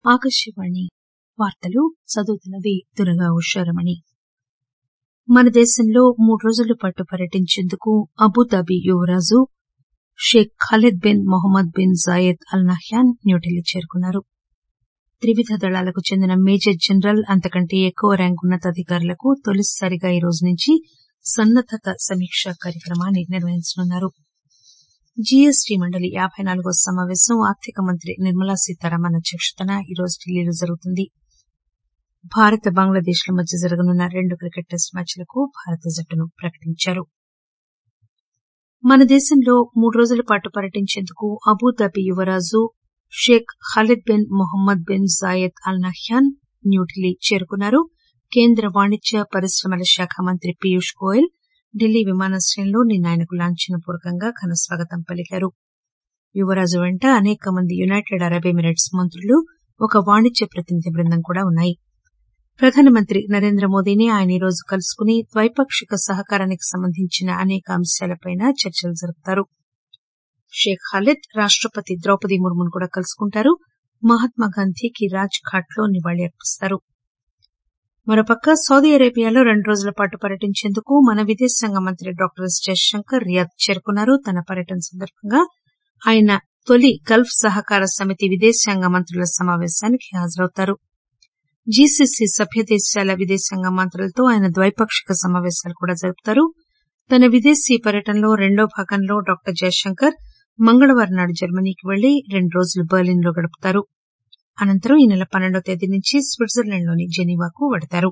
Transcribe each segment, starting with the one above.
ఆకాశవాణి వార్తలు చదువుతున్నది దుర్గా ఉషారమణి మన దేశంలో మూడు రోజుల పాటు పర్యటించేందుకు అబుదాబి యువరాజు Sheikh Khalid bin Mohammed bin Zayed Al Nahyan New Delhi చేరుకున్నారు త్రివిధ దళాలకు చెందిన మేజర్ జనరల్ అంతకంటే ఎక్కువ ర్యాంకు ఉన్నతాధికారులకు తొలిసారిగా ఈ రోజు నుంచి సన్నద్దత సమీక్ష కార్యక్రమాన్ని నిర్వహించనున్నారు జీఎస్టీ మండలి యాబై నాలుగవ సమాపేశం ఆర్థిక మంత్రి నిర్మలా సీతారామన్ అధ్యక్షతన ఈ రోజు ఢిల్లీలో జరుగుతుంది భారత్ బంగ్లాదేశ్ ల మధ్య జరగనున్న రెండు క్రికెట్ టెస్టు మ్యాచ్లకు భారత జట్టును ప్రకటించారు మన దేశంలో మూడు రోజుల పాటు పర్యటించేందుకు అబుదాబి యువరాజు Sheikh Khalid bin Mohammed bin Zayed Al Nahyan New Delhi చేరుకున్నారు కేంద్ర వాణిజ్య పరిశ్రమల శాఖ మంత్రి పీయూష్ గోయల్ ఢిల్లీ విమానాశ్రయంలో నిన్న ఆయనకు లాంఛనపూర్వకంగా ఘన స్వాగతం పలికారు యువరాజు వెంట అనేక మంది యునైటెడ్ అరబ్ ఎమిరేట్స్ మంత్రులు ఒక వాణిజ్య ప్రతినిధి బృందం కూడా ఉన్నాయి ప్రధానమంత్రి నరేంద్ర మోదీని ఆయన ఈరోజు కలుసుకుని ద్వైపాక్షిక సహకారానికి సంబంధించిన అనేక అంశాలపై చర్చలు జరుపుతారు షేక్ ఖాలిద్ రాష్టపతి ద్రౌపది ముర్మును కూడా కలుసుకుంటారు మహాత్మాగాంధీకి రాజ్ ఘాట్ లో నివాళి అర్పిస్తారు మరోపక్క సౌదీ అరేబియాలో రెండు రోజుల పాటు పర్యటించేందుకు మన విదేశాంగ మంత్రి డాక్టర్ ఎస్ జయశంకర్ రియాద్ చేరుకున్నారు తన పర్యటన సందర్భంగా ఆయన తొలి గల్ఫ్ సహకార సమితి విదేశాంగ మంత్రుల సమాపేశానికి హాజరవుతారు జీసీసీ సభ్య దేశాల విదేశాంగ మంత్రులతో ఆయన ద్వైపాక్షిక సమాపేశాలు కూడా జరుపుతారు తన విదేశీ పర్యటనలో రెండో భాగంలో డాక్టర్ జయశంకర్ మంగళవారం నాడు జర్మనీకి వెళ్లి రెండు రోజులు బెర్లిన్ లో గడుపుతారు అనంతరం ఈ నెల పన్నెండో తేదీ నుంచి స్విట్జర్లాండ్లోని జెనీవాకు వెడతారు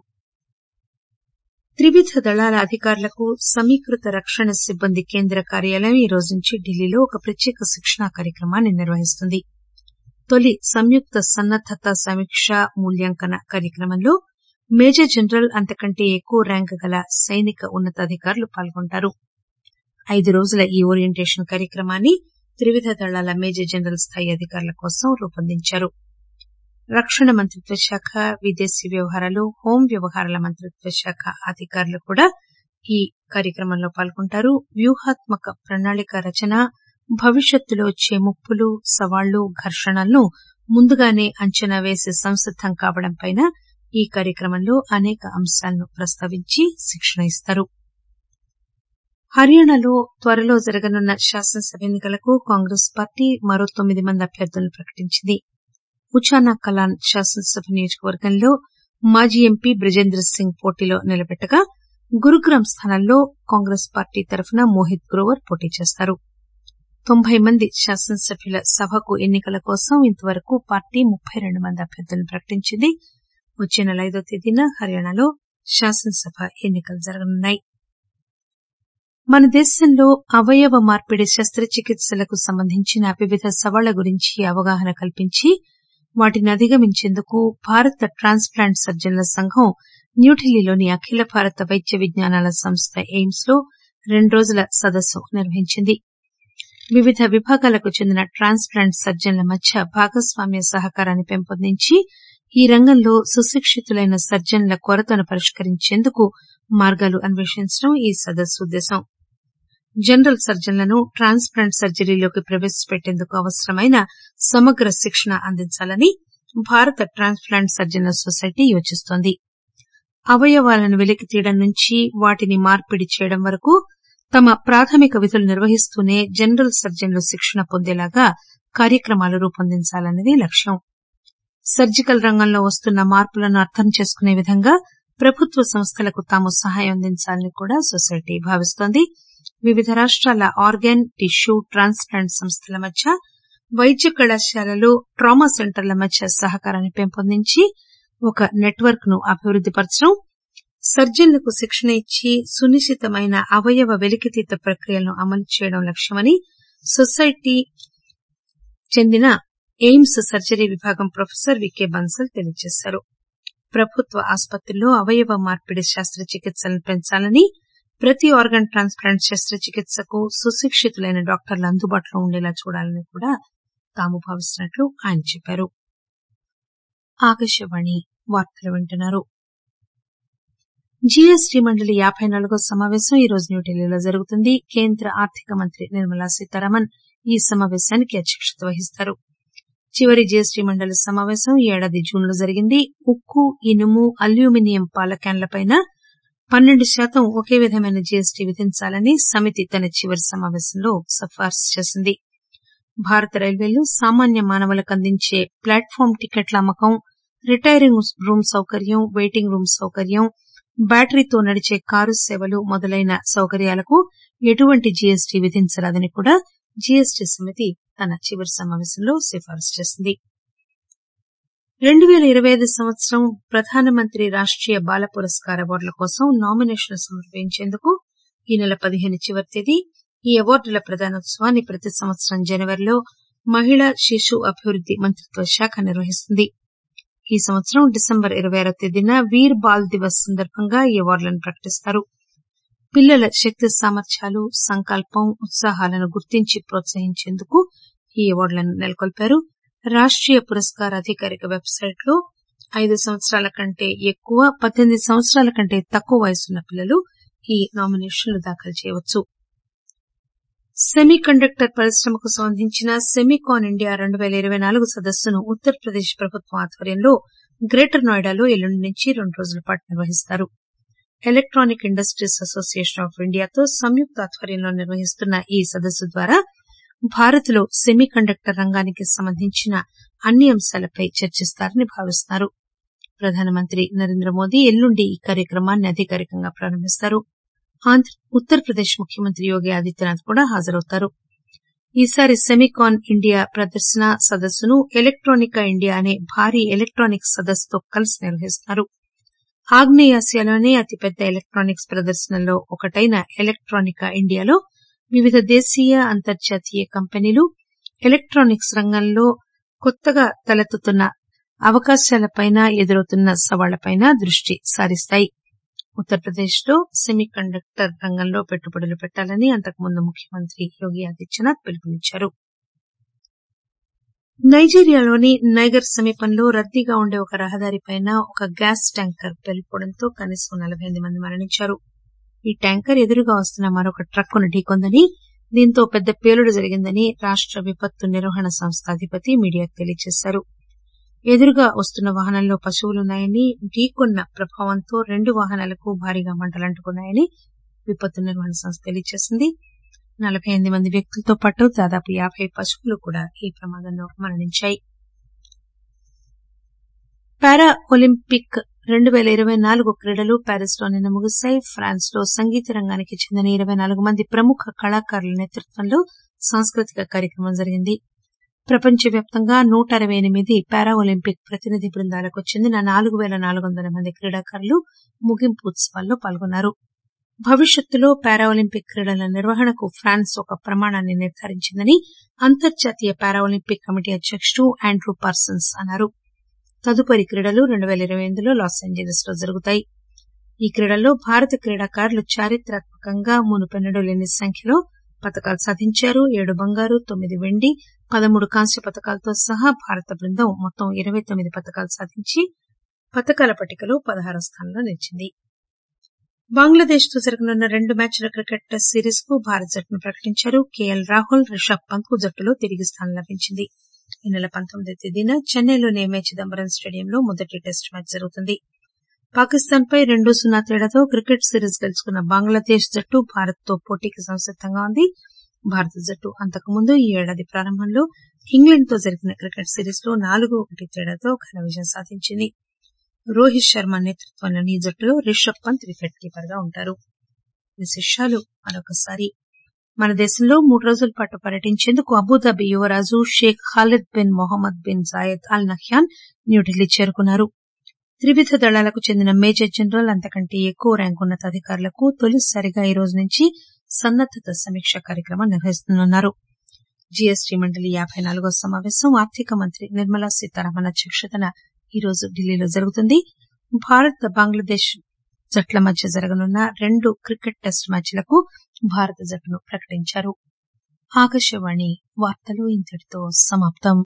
త్రివిధ దళాల అధికారులకు సమీకృత రక్షణ సిబ్బంది కేంద్ర కార్యాలయం ఈ రోజు నుంచి ఢిల్లీలో ఒక ప్రత్యేక శిక్షణా కార్యక్రమాన్ని నిర్వహిస్తుంది తొలి సంయుక్త సన్నద్దత సమీక్ష మూల్యాంకన కార్యక్రమంలో మేజర్ జనరల్ అంతకంటే ఎక్కువ ర్యాంకు గల సైనిక ఉన్నతాధికారులు పాల్గొంటారు ఐదు రోజుల ఈ ఓరియంటేషన్ కార్యక్రమాన్ని త్రివిధ దళాల మేజర్ జనరల్ స్థాయి అధికారుల కోసం రూపొందించారు రక్షణ మంత్రిత్వ శాఖ విదేశీ వ్యవహారాలు హోం వ్యవహారాల మంత్రిత్వ శాఖ అధికారులు కూడా ఈ కార్యక్రమంలో పాల్గొంటారు వ్యూహాత్మక ప్రణాళిక రచన భవిష్యత్తులో వచ్చే ముప్పులు సవాళ్లు ఘర్షణలను ముందుగానే అంచనా వేసి సంసిద్దం కావడంపై ఈ కార్యక్రమంలో అనేక అంశాలను ప్రస్తావించి శిక్షణ ఇస్తారు హర్యానాలో త్వరలో జరగనున్న శాసనసభ ఎన్నికలకు కాంగ్రెస్ పార్టీ మరో తొమ్మిది మంది అభ్యర్థులను ప్రకటించింది ఉచానా కలాన్ శాసనసభ నియోజకవర్గంలో మాజీ ఎంపీ బ్రిజేంద్ర సింగ్ పోటీలో నిలబెట్టగా గురుగ్రామ్ స్థానంలో కాంగ్రెస్ పార్టీ తరఫున మోహిత్ గ్రోవర్ పోటీ చేస్తారు తొంభై మంది శాసనసభ్యుల సభకు ఎన్నికల కోసం ఇంతవరకు పార్టీ ముప్పై రెండు మంది అభ్యర్థులను ప్రకటించింది వచ్చే నెల ఐదో తేదీన హర్యానాలో శాసనసభ ఎన్నికలు జరగనున్నాయి మన దేశంలో అవయవ మార్పిడి శస్త్రచికిత్సలకు సంబంధించిన వివిధ సవాళ్ల గురించి అవగాహన కల్పించి వాటిని అధిగమించేందుకు భారత ట్రాన్స్ప్లాంట్ సర్జన్ల సంఘం న్యూఢిల్లీలోని అఖిల భారత వైద్య విజ్ఞానాల సంస్థ ఎయిమ్స్ లో రెండు రోజుల సదస్సు నిర్వహించింది వివిధ విభాగాలకు చెందిన ట్రాన్స్ప్లాంట్ సర్జన్ల మధ్య భాగస్వామ్య సహకారాన్ని పెంపొందించి ఈ రంగంలో సుశిక్షితులైన సర్జన్ల కొరతను పరిష్కరించేందుకు మార్గాలు అన్వేషించడం ఈ సదస్సు ఉద్దేశం జనరల్ సర్జన్లను ట్రాన్స్ప్లాంట్ సర్జరీలోకి ప్రవేశపెట్టేందుకు అవసరమైన సమగ్ర శిక్షణ అందించాలని భారత ట్రాన్స్ప్లాంట్ సర్జన్ల సొసైటీ యోచిస్తోంది అవయవాలను వెలికి తీయడం నుంచి వాటిని మార్పిడి చేయడం వరకు తమ ప్రాథమిక విధులు నిర్వహిస్తూనే జనరల్ సర్జన్లు శిక్షణ పొందేలాగా కార్యక్రమాలు రూపొందించాలన్నది లక్ష్యం సర్జికల్ రంగంలో వస్తున్న మార్పులను అర్థం చేసుకునే విధంగా ప్రభుత్వ సంస్థలకు తాము సహాయం అందించాలని కూడా సొసైటీ భావిస్తోంది వివిధ రాష్టాల ఆర్గాన్ టిష్యూ ట్రాన్స్ప్లాంట్ సంస్థల మధ్య వైద్య కళాశాలలు ట్రామా సెంటర్ల మధ్య సహకారాన్ని పెంపొందించి ఒక నెట్వర్క్ ను అభివృద్ది పరచడం సర్జన్లకు శిక్షణ ఇచ్చి సునిశ్చితమైన అవయవ వెలికితీత ప్రక్రియలను అమలు చేయడం లక్ష్యమని సొసైటీ చెందిన ఎయిమ్స్ సర్జరీ విభాగం ప్రొఫెసర్ వికే బన్సల్ తెలియజేశారు ప్రభుత్వ ఆసుపత్రుల్లో అవయవ మార్పిడి శస్త్రచికిత్సలను పెంచాలని ప్రతి ఆర్గన్ ట్రాన్స్ప్లాంట్ శస్త్రచికిత్సకు సుశిక్షితులైన డాక్టర్లు అందుబాటులో ఉండేలా చూడాలని కూడా తాము భావిస్తున్నట్లు ఆయన చెప్పారు ఆకాశవాణి వార్తలు వింటున్నారు జీఎస్టీ మండలి యాబై నాలుగో సమావేశం ఈ రోజు న్యూఢిల్లీలో జరుగుతుంది కేంద్ర ఆర్థిక మంత్రి నిర్మలా సీతారామన్ ఈ సమావేశానికి అధ్యక్షత వహిస్తారు చివరి జీఎస్టీ మండలి సమావేశం ఈ ఏడాది జూన్ లో జరిగింది ఉక్కు ఇనుము అల్యూమినియం పాల క్యాన్లపైన పన్నెండు శాతం ఒకే విధమైన జీఎస్టీ విధించాలని సమితి తన చివరి సమావేశంలో సిఫార్సు చేసింది భారత రైల్వేలు సామాన్య మానవులకు అందించే ప్లాట్ఫామ్ టికెట్ల అమ్మకం రిటైరింగ్ రూమ్ సౌకర్యం వెయిటింగ్ రూమ్ సౌకర్యం బ్యాటరీతో నడిచే కారు సేవలు మొదలైన సౌకర్యాలకు ఎటువంటి జీఎస్టీ విధించరాదని కూడా జీఎస్టీ సమితి తన చివరి సమావేశంలో సిఫారసు చేసింది రెండు పేల ఇరవై ఐదు సంవత్సరం ప్రధానమంత్రి రాష్టీయ బాల పురస్కార్ అవార్డుల కోసం నామినేషన్లు సమర్పించేందుకు ఈ నెల పదిహేను చివరి తేదీ ఈ అవార్డుల ప్రదానోత్సవాన్ని ప్రతి సంవత్సరం జనవరిలో మహిళా శిశు అభివృద్ది మంత్రిత్వ శాఖ నిర్వహిస్తుంది ఈ సంవత్సరం డిసెంబర్ ఇరవై ఆరో తేదీన వీర్ బాల్ దివస్ సందర్భంగా ఈ అవార్డులను ప్రకటిస్తారు పిల్లల శక్తి సామర్థ్యాలు సంకల్పం ఉత్సాహాలను గుర్తించి ప్రోత్సహించేందుకు ఈ అవార్డులను నెలకొల్పారు రాష్టీయ పురస్కార్ అధికారిక వెబ్సైట్ లో ఐదు సంవత్సరాల కంటే ఎక్కువ పద్దెనిమిది సంవత్సరాల కంటే తక్కువ వయసున్న పిల్లలు ఈ నామినేషన్లు దాఖలు చేయవచ్చు సెమీ కండక్టర్ పరిశ్రమకు సంబంధించిన సెమీకాన్ ఇండియా రెండు పేల ఇరవై నాలుగు సదస్సును ఉత్తరప్రదేశ్ ప్రభుత్వం ఆధ్వర్యంలో గ్రేటర్ నోయిడాలో ఎల్లుండి నుంచి రెండు రోజుల పాటు నిర్వహిస్తారు ఎలక్టానిక్ ఇండస్ట్రీస్ అసోసియేషన్ ఆఫ్ ఇండియాతో సంయుక్త ఆధ్వర్యంలో నిర్వహిస్తున్న ఈ సదస్సు ద్వారా భారత్ లో సెమీ కండక్టర్ రంగానికి సంబంధించిన అన్ని అంశాలపై చర్చిస్తారని భావిస్తున్నారు ప్రధానమంత్రి నరేంద్ర మోదీ ఎల్లుండి ఈ కార్యక్రమాన్ని అధికారికంగా ప్రారంభిస్తారు ఉత్తరప్రదేశ్ ముఖ్యమంత్రి యోగి ఆదిత్యనాథ్ కూడా హాజరవుతారు ఈసారి సెమీకాన్ ఇండియా ప్రదర్శన సదస్సును ఎలక్టానికా ఇండియా అనే భారీ ఎలక్టానిక్స్ సదస్సుతో కలిసి నిర్వహిస్తున్నారు ఆగ్నేయాసియాలోనే అతిపెద్ద ఎలక్టానిక్స్ ప్రదర్శనల్లో ఒకటైన ఎలక్టానికా ఇండియాలో వివిధ దేశీయ అంతర్జాతీయ కంపెనీలు ఎలక్టానిక్స్ రంగంలో కొత్తగా తలెత్తుతున్న అవకాశాలపైన ఎదురవుతున్న సవాళ్లపైన దృష్టి సారిస్తాయి ఉత్తరప్రదేశ్ లో సెమీ కండక్టర్ రంగంలో పెట్టుబడులు పెట్టాలని అంతకుముందు ముఖ్యమంత్రి యోగి ఆదిత్యనాథ్ పిలుపునిచ్చారు నైజీరియాలోని నైగర్ సమీపంలో రద్దీగా ఉండే ఒక రహదారిపైన ఒక గ్యాస్ ట్యాంకర్ పేలిపోవడంతో కనీసం నలబై ఎనిమిది మంది మరణించారు ఈ ట్యాంకర్ ఎదురుగా వస్తున్న మరొక ట్రక్కును ఢీకొందని దీంతో పెద్ద పేలుడు జరిగిందని రాష్ట విపత్తు నిర్వహణ సంస్థ అధిపతి మీడియాకు తెలియజేశారు ఎదురుగా వస్తున్న వాహనంలో పశువులున్నాయని ఢీకొన్న ప్రభావంతో రెండు వాహనాలకు భారీగా మంటలంటుకున్నాయని విపత్తు నిర్వహణ సంస్థ తెలియజేసింది నలబై ఎనిమిది మంది వ్యక్తులతో పాటు దాదాపు యాబై పశువులు కూడా ఈ ప్రమాదంలో మరణించాయి పారా ఒలింపిక్ రెండు పేల ఇరవై నాలుగు క్రీడలు ప్యారిస్ లో నిన్న ముగిశాయి ఫ్రాన్స్ లో సంగీత రంగానికి చెందిన ఇరవై నాలుగు మంది ప్రముఖ కళాకారుల నేతృత్వంలో సాంస్కృతిక కార్యక్రమం జరిగింది ప్రపంచవ్యాప్తంగా నూట అరవై ఎనిమిది పారా ఒలింపిక్ ప్రతినిధి బృందాలకు చెందిన నాలుగు పేల నాలుగు వందల మంది క్రీడాకారులు ముగింపు ఉత్సవాల్లో పాల్గొన్నారు భవిష్యత్తులో పారా ఒలింపిక్ క్రీడల నిర్వహణకు ఫ్రాన్స్ ఒక ప్రమాణాన్ని నిర్ధారించిందని అంతర్జాతీయ పారా ఒలింపిక్ కమిటీ అధ్యకుడు ఆండ్రూ పార్సన్స్ అన్నారు తదుపరి క్రీడలు రెండు పేల ఇరవై ఎనిమిదిలో లాస్ ఏంజలీస్ లో జరుగుతాయి ఈ క్రీడల్లో భారత క్రీడాకారులు చారిత్రాత్మకంగా మునుపెన్నడూ లేని సంఖ్యలో పతకాలు సాధించారు ఏడు బంగారు తొమ్మిది వెండి పదమూడు కాంస్య పతకాలతో సహా భారత బృందం మొత్తం ఇరవై తొమ్మిది పతకాలు సాధించి పతకాల పట్టికలో పదహారో స్థానంలో నిలిచింది బంగ్లాదేశ్ తో జరగనున్న రెండు మ్యాచ్ల క్రికెట్ టెస్ట్ సిరీస్ కు భారత జట్టును ప్రకటించారు కేఎల్ రాహుల్ రిషబ్ పంత్ కు జట్టులో తిరిగి స్థానం లభించింది ఈ నెల పంతొమ్మిదో తేదీన చెన్నైలోని ఎంఏ చిదంబరం స్టేడియంలో మొదటి టెస్ట్ మ్యాచ్ జరుగుతుంది పాకిస్తాన్ పై రెండు సున్నా తేడాతో క్రికెట్ సిరీస్ గెలుచుకున్న బంగ్లాదేశ్ జట్టు భారత్ తో పోటీకి సంసిద్దంగా ఉంది భారత జట్టు అంతకుముందు ఈ ఏడాది ప్రారంభంలో ఇంగ్లాండ్ తో జరిగిన క్రికెట్ సిరీస్ లో నాలుగు ఒకటి తేడాతో ఘన విజయం సాధించింది రోహిత్ శర్మ నేతృత్వంలోని ఈ జట్టులో రిషబ్ పంత్ వికెట్ కీపర్ గా ఉంటారు విశేషాలు మరొకసారి మన దేశంలో మూడు రోజుల పాటు పర్యటించేందుకు అబుదాబి యువరాజు Sheikh Khalid bin Mohammed bin Zayed Al Nahyan New Delhi చేరుకున్నారు త్రివిధ దళాలకు చెందిన మేజర్ జనరల్ అంతకంటే ఎక్కువ ర్యాంకు ఉన్నతాధికారులకు తొలిసారిగా ఈ రోజు నుంచి సన్నద్దత సమీక్ష కార్యక్రమం నిర్వహిస్తున్నారు జీఎస్టీ మండలి యాబై నాలుగో సమావేశం ఆర్థిక మంత్రి నిర్మలా సీతారామన్ అధ్యక్షతన ఈ రోజు ఢిల్లీలో జరుగుతుంది భారత్ బంగ్లాదేశ్ జట్ల మధ్య జరగనున్న రెండు క్రికెట్ టెస్ట్ మ్యాచ్లకు భారత జట్టును ప్రకటించారు ఆకాశవాణి వార్తలు ఇంతటితో సమాప్తం